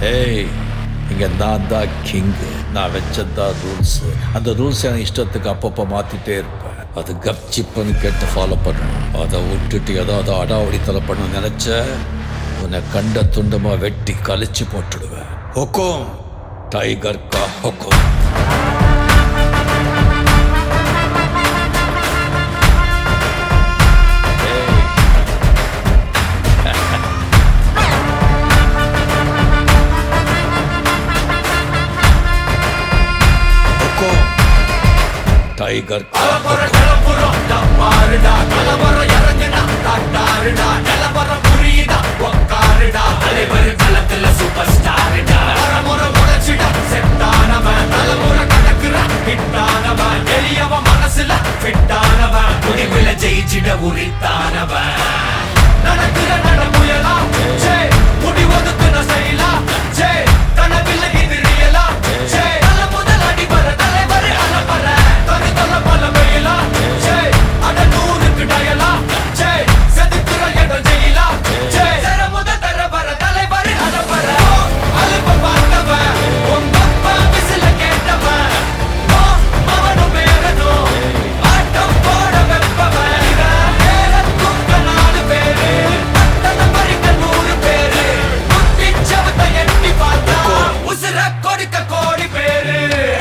ஏய் இங்க நான் தான் கிங்கு நான் வச்சதான் ரூல்ஸ் அந்த ரூல்ஸ் என் இஷ்டத்துக்கு அப்பப்போ மாத்திட்டே இருப்பேன் அது கப்சிப்புன்னு கேட்டு ஃபாலோ பண்ணணும் அதை விட்டுட்டு ஏதாவது அடாவடித்தலை பண்ண நினைச்ச உன்னை கண்ட துண்டமா வெட்டி கழிச்சு போட்டுடுவேன் ஹொக்கோம் டைகர் கா ஹொக்கோம் ஹொக்கோம் டைகர் கா ஹொக்கோம் ஜெயிச்சிட உரித்தானவன் நடக்கிற நடமுயலா ஜே முடிவதுக்குன செயலா ஜே கனவில்லை இது ரியலா ஜே நல்ல முதல் அடிபர தலைவர் அலப்பற தனி தல பல வெயிலா ஜே அட நூறுக்கு டயலா ஜே செதுக்குற இடம் ஜெயிலா ஜே தர முத தர வர தலைவர் அலப்பற அலுப்ப பார்த்தவன் உங்க அப்பா விசில கேட்டவன் ஓ, அவனும் பேரனும் ஆட்டம் போட வெப்பவன் இவன் பேரத்துக்க நாலு பேரு பட்டத்தை பறிக்க நூறு பேரு குத்தி சவத்தை எட்டி பார்த்தா உசுர கொடுக்க கோடி பேரு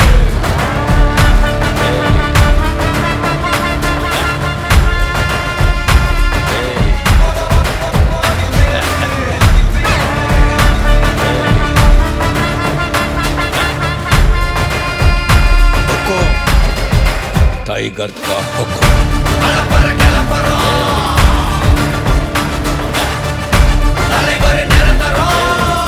ஹொக்கோம் டைகர் கா ஹொக்கோம் அலப்பற கிளம்புறோம் தலைவர் நிரந்தரம்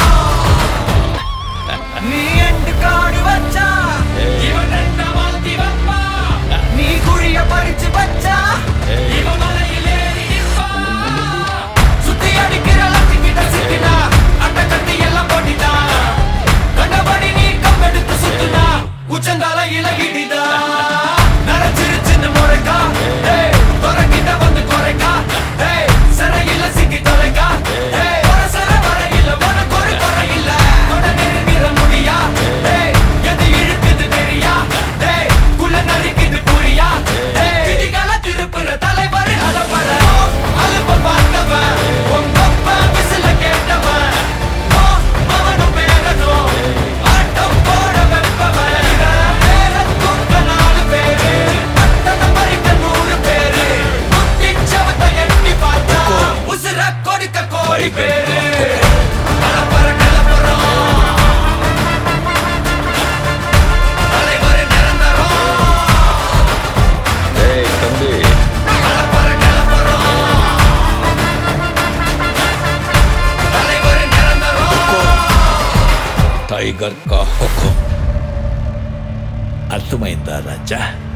நீ எண்டு காடு வச்சா இவன் என்ன வாழ்த்தி வைப்பா நீ குழிய பறிச்சு வச்சா இவன் மலையில் ஏறி நிற்பா சுத்தி அடிக்கிற லட்சிக்கிட்ட சிக்கினா அட்ட கட்டி எல்லாம் போட்டிட்டா கண்டபடி நீ கம்பெடுத்து சுத்துனா உச்சந்தால இலகிடிதா நரைச்சிருச்சுன்னு முறைக்கா டேய் துறக்கிட்ட வந்து குறைக்கா டேய் சிறையில சிக்கி தொலைக்கா டேய் ஒரு சிற வரையில உனக்கு ஒரு குறையில்ல தொட நெருங்கிற முடியா டேய் எது இழுக்குது தெரியா டேய் குள்ள நறுக்குது புரியா டேய் விதிகள திருப்புற தலைவர் அலப்பற அலுப்ப பார்த்தவன் உங்க அப்பா விசில கேட்டவன் ஓ, அவனும் பேரனும் ஆட்டம் போட வெப்பவன் இவன் பேரத்துக்க நாலு பேரு பட்டத்தை பறிக்க நூறு பேரு குத்தி சவத்தை எட்டி பார்த்தா உசுர கொடுக்க கோடி பேரு அலப்பற கிளம்புறோம் தலைவர் நிரந்தரம் ஏய் தம்பி அலப்பற கிளம்புறோம் தலைவர் நிரந்தரம் టైగర్ కా హుకుం అర్థమైందా రాజా